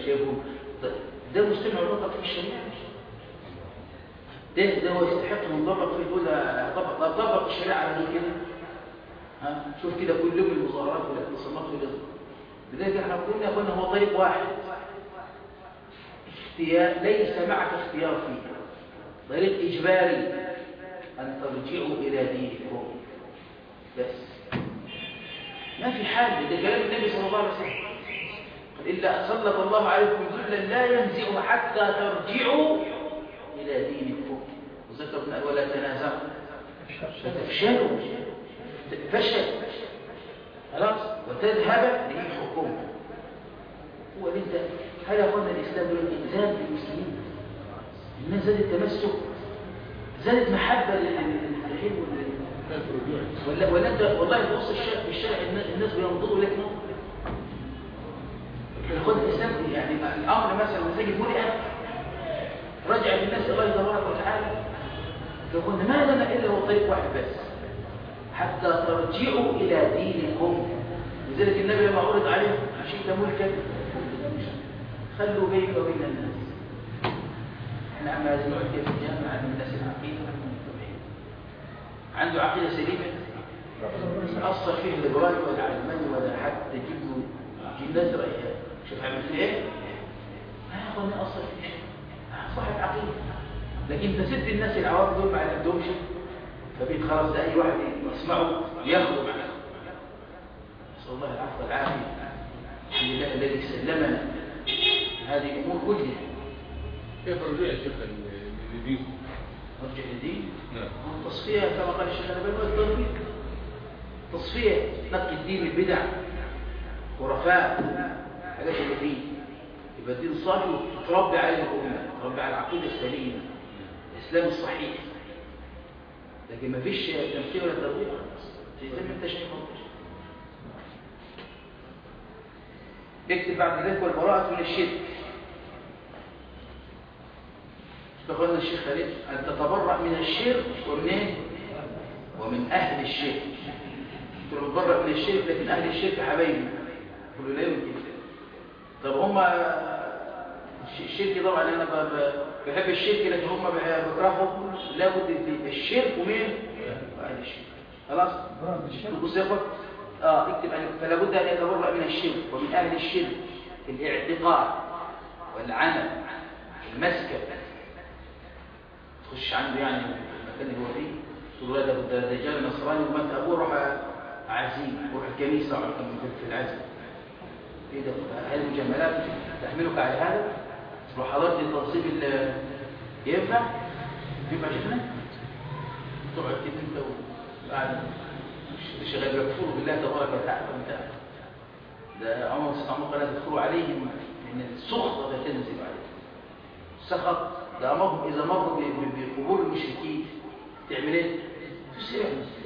شايفهم ده- ده مستمع مطلق في الشريعة ده ده هو يستحق من ضبط في يقول طبق طبق الشريعة على دول كده ها شوف كده كل يوم المظاهرات والاعتصامات والإضراب لذلك احنا قلنا قلنا هو طريق واحد اختيار ليس معك اختيار فيه طريق إجباري أن ترجعوا إلى دينكم بس ما في حال ده كلام النبي صلى الله عليه وسلم إلا سلط الله عليكم ذلا لا ينزع حتى ترجعوا إلى دينكم وذكر ابن ولا تنازعوا فتفشلوا فشل خلاص وتذهب ريحكم هو اللي انت هل يقولنا الإسلام زاد للمسلمين الناس زادت تمسك زادت محبة للحلم ولا ولا انت والله تبص الشارع في الشارع الناس الناس بينظروا لك نظر خد الاسلام يعني الامر مثلا مساجد ملئه رجع الناس الله تبارك وتعالى فقلنا ما لنا الا هو طريق واحد بس حتى ترجعوا الى دينكم لذلك النبي لما عرض عليه شئت ملكا خلوا بيني وبين الناس احنا عم لازم نقعد في الجامعه عن الناس العقيده والمتبعين عنده عقيده سليمه اثر فيه الليبرالي ولا العلماني ولا حتى تجيب له جناز رأيها شوف عمل فيه ايه ما ياخذ من اثر فيه شيء صاحب عقيده لكن انت ست الناس العوام دول ما عندهمش فبيت خلاص ده اي واحد يسمعه ياخذه معاه نسال الله العفو والعافيه الحمد لله الذي سلمنا هذه الامور كلها كيف رجوع يا شيخ لدينكم؟ نرجع للدين نعم تصفية كما قال الشيخ الألباني والتنظيم تصفية نقي الدين من البدع خرافات حاجات اللي فيه يبقى الدين صافي وتربي عليه الأمة تربي على العقيدة السليمة الإسلام الصحيح لكن ما فيش تمثيل ولا ترويج زي ما انت شايف اهو. يكتب بعد ذلك والبراءة من الشرك فقلنا الشيخ خليل أن تتبرأ من الشرك ومن ومن أهل الشرك تتبرأ من الشرك لكن أهل الشرك حبايبي كل لا يمكن طب هم الشرك طبعا أنا ب- ب- بحب الشرك لكن هم بكرههم لابد في الشرك ومين وأهل الشرك خلاص بص يا اخوان اه اكتب أن فلا بد ان يتبرأ من الشرك ومن اهل الشرك الاعتقاد والعمل المسكن تخش عنده يعني المكان اللي هو فيه تقول له ده ده دجال نصراني ومات ابوه روح عزيم روح الكنيسه وعلى في العزم ايه ده هل المجاملات تحملك على هذا؟ لو حضرت تنصيب ال- ينفع؟ ينفع شيخنا؟ تقعد كده انت وقاعد مش شغال يكفروا بالله تبارك وتعالى وانت ده عمر بن عمر قال تدخلوا عليهم من السخط لا تنزل عليهم سخط ده امرهم اذا مروا ب- ب- بقبور المشركين تعمل ايه؟ تسرع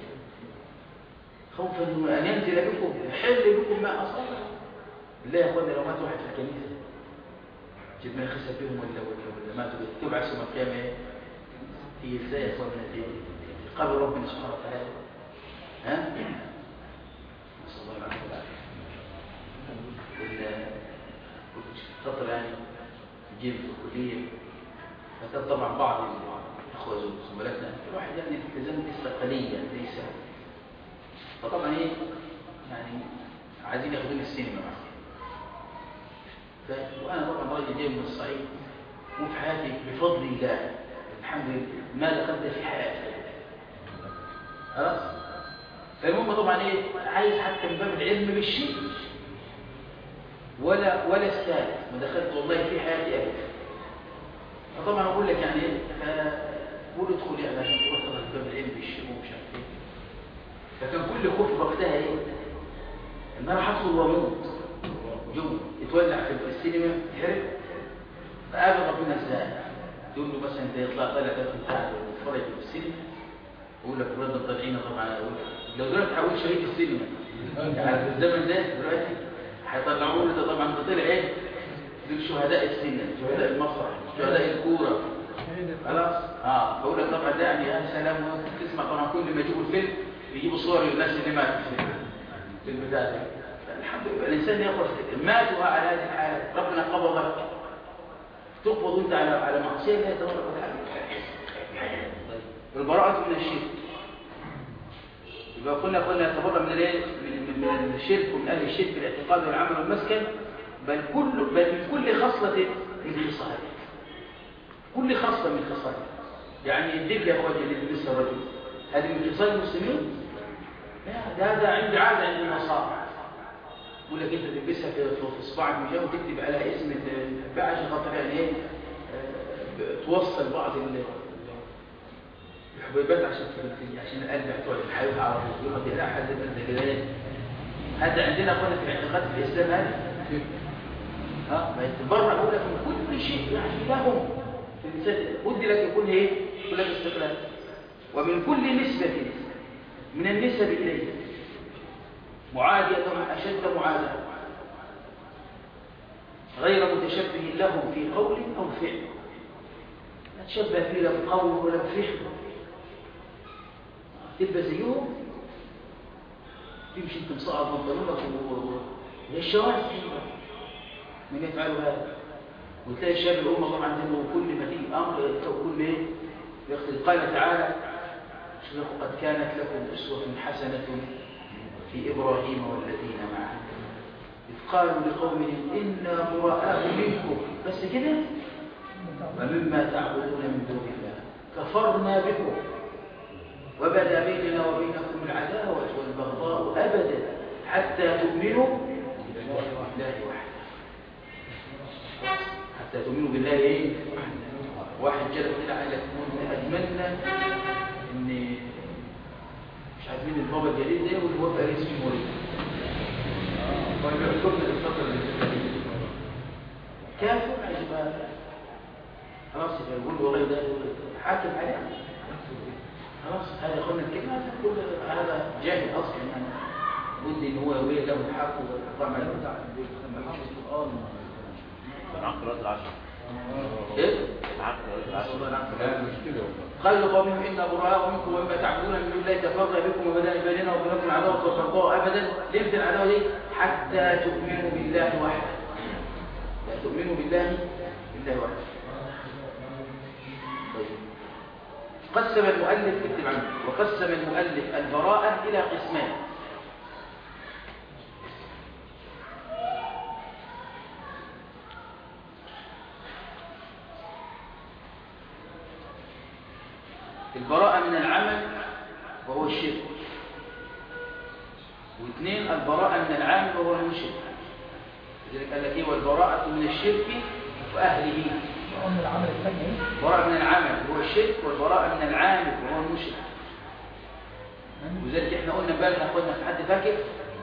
خوفا من ان ينزل بكم يحل بكم ما اصابكم بالله يا اخوانا لو مات واحد في الكنيسه جيب ما يخسر بهم ولا ولا ولا ماتوا تبعث يوم القيامه ايه؟ هي ازاي يا اخوانا دي قبل ربنا سبحانه وتعالى ها؟ نسال الله العافيه والعافيه ال- كنت فتره يعني جيب في الكليه فكان طبعا بعض الاخوه زملائنا الواحد يعني التزام لسه قليلا ليس فطبعا ايه يعني عايزين ياخدوني السينما معاهم ف... وانا طبعا راجل جاي من الصعيد وفي حياتي بفضل الله الحمد لله ما دخلت في حياتي خلاص فالمهم طبعا ايه عايز حتى من باب العلم بالشيء ولا ولا استاذ ما دخلت والله في حياتي ابدا فطبعا اقول لك يعني ايه فقول ادخل يعني عشان تروح تاخد باب العلم بالشيء ومش عارف ايه فكان كل خوف وقتها ايه ان انا هدخل واموت يوم يتولع في السينما يحرق فقابل ربنا ازاي تقول له مثلا انت يطلع طالع ده في القاعده ويتفرج في السينما يقول لك الولاد الطالعين طبعا أقول لك لو دلوقتي حاول شريك السينما يعني في الزمن ده دلوقتي هيطلعوا له ده طبعا ده طلع ايه دول شهداء السينما شهداء المسرح شهداء الكوره خلاص اه فاقول لك طبعا ده يعني يا سلام تسمع طبعا كل ما يجيبوا الفيلم يجيبوا صور للناس اللي ماتت في في البتاع ده الحمد الانسان يخرج ماتوا على هذه الحاله ربنا قبضك تقبض انت على على معصيه لا تبارك وتعالى طيب البراءه من الشرك يبقى كنا قلنا نتبرأ من الايه من, من, من الشرك ومن اهل الشرك في الاعتقاد والعمل والمسكن بل كل بل من كل خصله من خصال كل خصله من خصال يعني الدب يا اخواتي اللي بيلبسها الرجل هذه من خصال المسلمين لا ده هذا عندي عاده عند النصارى يقول لك انت تلبسها في في صباعك مش وتكتب عليها اسم الباع عشان خاطر يعني ايه آه، توصل بعض ال- الحبيبات عشان في- عشان القلب بتوع الحيوان على طول يقول لك لا حد انت كده ايه هذا عندنا قلنا في الاعتقاد في الاسلام هذا ها ما يتبرع يقول لك من كل شيء يعني لهم في الانسان ودي لك يكون ايه يقول لك استقلال ومن كل نسبه من النسب اليه معادية أشد معاداة غير متشبه له في قول أو فعل لا تشبه فيه لا بقول ولا بفعل تبقى زيهم تمشي انت مصعد بنطلونك هي الشواذ من يفعل هذا وتلاقي شاب الأمة طبعا عنده كل ما تيجي أمر كل إيه يقتل قال تعالى قد كانت لكم أسوة حسنة في إبراهيم والذين معه إذ قالوا لقومهم إنا براء منكم بس كده ومما تعبدون من دون الله كفرنا بكم وبدا بيننا وبينكم العداوة والبغضاء أبدا حتى تؤمنوا بالله وحده حتى تؤمنوا بالله إيه؟ واحد جلب كده قال لك كنت أتمنى إن مش عارف مين البابا الجديد ده واللي هو بقى اسمه مولد طيب يحكمنا الفترة اللي فاتت كافر يبقى خلاص يبقى يقول والله ده حاكم عليه خلاص هذا قلنا الكلمة تقول هذا جاهل أصلا يعني ودي ان هو يولي له الحق والطمع العقل رد العشر ايه العقل رد العشر لا مش كده والله قال لقومهم إنا براء منكم ومما تعبدون من دون الله كفرنا بكم وبدا بيننا وبينكم العداوة والبغضاء أبدا ليه العداوة دي حتى تؤمنوا بالله وحده لا تؤمنوا بالله بالله وحده طيب قسم المؤلف اكتب عنه وقسم المؤلف البراءة إلى قسمين البراءة من العمل وهو الشرك واثنين البراءة من العامل وهو المشرك لذلك قال لك ايه والبراءة من الشرك وأهله وأن العمل الثاني براءة من العمل وهو الشرك والبراءة من العامل وهو المشرك وذلك احنا قلنا بالنا قلنا في حد فاكر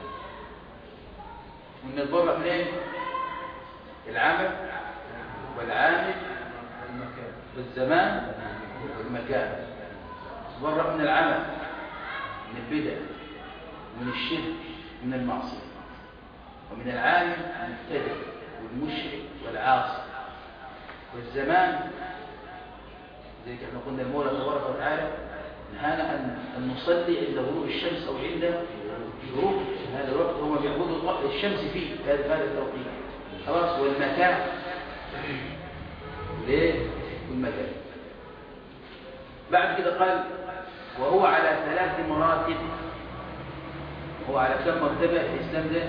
وان البراء من ايه العمل والعامل والزمان والمكان برأ من العمل من البدع من الشرك من المعصية ومن العالم المبتدع والمشرك والعاصي والزمان زي احنا قلنا المولى تبارك وتعالى نهانا أن أن نصلي عند غروب الشمس أو عند غروب هذا الوقت هم بيعبدوا الشمس فيه في هذا هذا التوقيت خلاص والمكان ليه والمكان بعد كده قال وهو على ثلاث مراتب هو على كم مرتبة الإسلام ده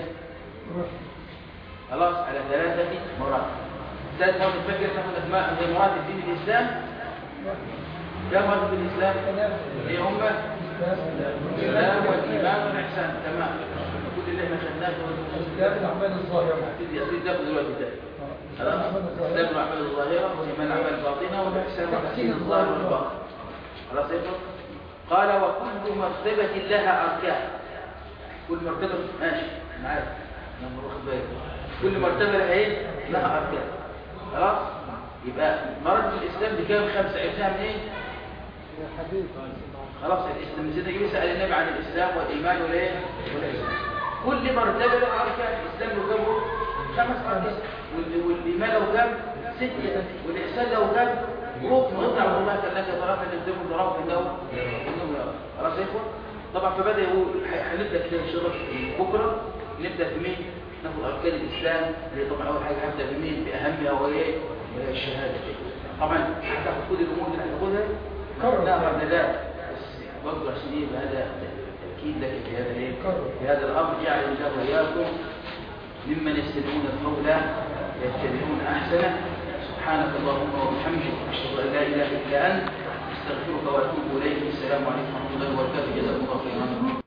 خلاص على ثلاثة مراتب ثلاث مراتب فكر تاخد ما هي مراتب دين الإسلام كم مراتب في الإسلام هي هم الإسلام والإيمان والإحسان تمام كل اللي احنا خدناه الإسلام الأعمال الظاهرة هتدي أصيل تاخد دلوقتي ده خلاص الإسلام الأعمال الظاهرة والإيمان الأعمال الباطنة والإحسان والتحسين الظاهر والباطن خلاص يا إخوة؟ قال وكل مرتبة لها أركان كل مرتبة ماشي معاك أنا واخد بالي كل مرتبة لها إيه؟ لها أركان خلاص يبقى مراتب الإسلام دي كام خمسة عرفناها من إيه؟ الحديث خلاص الإسلام سيدنا جيبي سأل النبي عن الإسلام والإيمان والإيه؟ والإحسان كل مرتبة لها أركان الإسلام له كام خمس أركان وال- والإيمان له كام ستة والإحسان له كام ركن وضع والله كأنك تراك أن يبدأ تراك إنه إنه يرى خلاص يا إخوة طبعا فبدأ يقول ح- هنبدأ كده إن شاء الله بكرة نبدا بمين ناخد اركان الاسلام اللي طبعا اول حاجه هبدا بمين باهمها وهي وهي الشهاده طبعا هتاخد كل الامور اللي هتاخدها كرر. لا بعد لا بس برضه عشان ايه يبقى هذا تاكيد لك في هذا ايه كرر. في هذا الامر جعل الله واياكم ممن يستمعون القول يتبعون احسنه سبحانك اللهم وبحمدك اشهد ان لا اله الا انت استغفرك واتوب اليك السلام عليكم ورحمه الله وبركاته جزاكم الله خيرا